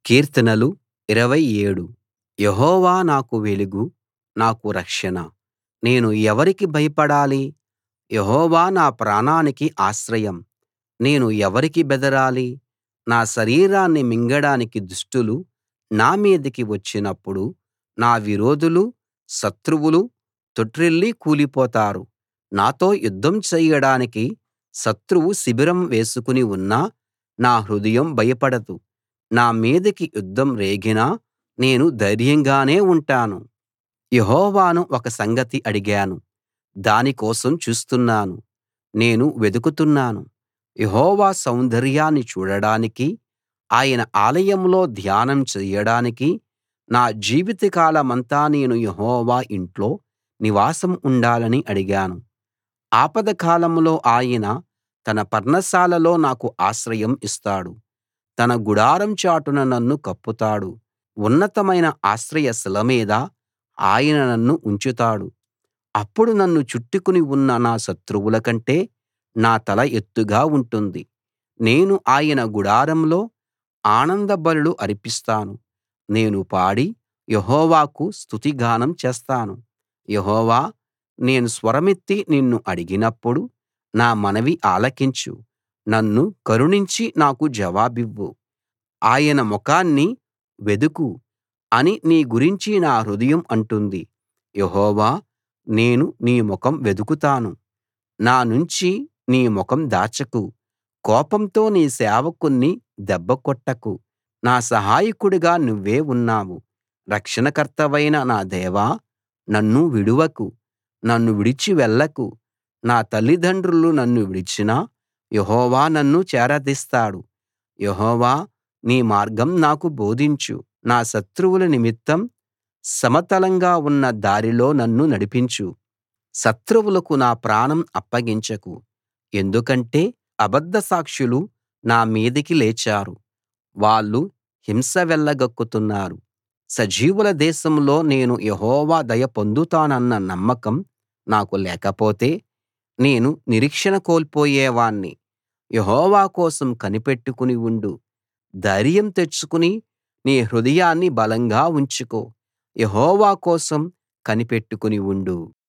కీర్తనలు 27 యెహోవా నాకు వెలుగు నాకు రక్షణ నేను ఎవరికి భయపడాలి యెహోవా నా ప్రాణానికి ఆశ్రయం నేను ఎవరికి బెదరాలి నా శరీరాన్ని మింగడానికి దుష్టులు నా మీదికి వచ్చినప్పుడు నా విరోధులు శత్రువులు తొట్రిల్లి కూలిపోతారు నాతో యుద్ధం చెయ్యడానికి శత్రువు శిబిరం వేసుకుని ఉన్నా నా హృదయం భయపడదు నా మీదికి యుద్ధం రేగినా నేను ధైర్యంగానే ఉంటాను యెహోవాను ఒక సంగతి అడిగాను దాని కోసం చూస్తున్నాను నేను వెదుకుతున్నాను యెహోవా సౌందర్యాన్ని చూడడానికి ఆయన ఆలయంలో ధ్యానం చెయ్యడానికి నా జీవితకాలమంతా నేను యెహోవా ఇంట్లో నివాసం ఉండాలని అడిగాను ఆపద కాలంలో ఆయన తన పర్ణశాలలో నాకు ఆశ్రయం ఇస్తాడు తన గుడారం చాటున నన్ను కప్పుతాడు ఉన్నతమైన ఆశ్రయ శిల మీద ఆయన నన్ను ఉంచుతాడు అప్పుడు నన్ను చుట్టుకుని ఉన్న నా శత్రువుల కంటే నా తల ఎత్తుగా ఉంటుంది నేను ఆయన గుడారంలో ఆనంద బలులు అర్పిస్తాను నేను పాడి యెహోవాకు స్తుతిగానం చేస్తాను యెహోవా నేను స్వరమెత్తి నిన్ను అడిగినప్పుడు నా మనవి ఆలకించు నన్ను కరుణించి నాకు జవాబివ్వు ఆయన ముఖాన్ని వెదుకు అని నీ గురించి నా హృదయం అంటుంది యెహోవా నేను నీ ముఖం వెదుకుతాను నా నుంచి నీ ముఖం దాచకు కోపంతో నీ సేవకుణ్ణి దెబ్బ కొట్టకు నా సహాయకుడిగా నువ్వే ఉన్నావు రక్షణకర్తవైన నా దేవా నన్ను విడువకు నన్ను విడిచి వెళ్ళకు నా తల్లిదండ్రులు నన్ను విడిచినా యెహోవా నన్ను చేరదీస్తాడు యెహోవా నీ మార్గం నాకు బోధించు నా శత్రువుల నిమిత్తం సమతలంగా ఉన్న దారిలో నన్ను నడిపించు శత్రువులకు నా ప్రాణం అప్పగించకు ఎందుకంటే అబద్ధ సాక్షులు నా మీదికి లేచారు వాళ్ళు హింస వెళ్ళగక్కుతున్నారు సజీవుల దేశంలో నేను యెహోవా దయ పొందుతానన్న నమ్మకం నాకు లేకపోతే నేను నిరీక్షణ కోల్పోయేవాణ్ణి యెహోవా కోసం కనిపెట్టుకుని ఉండు ధైర్యం తెచ్చుకుని నీ హృదయాన్ని బలంగా ఉంచుకో యెహోవా కోసం కనిపెట్టుకుని ఉండు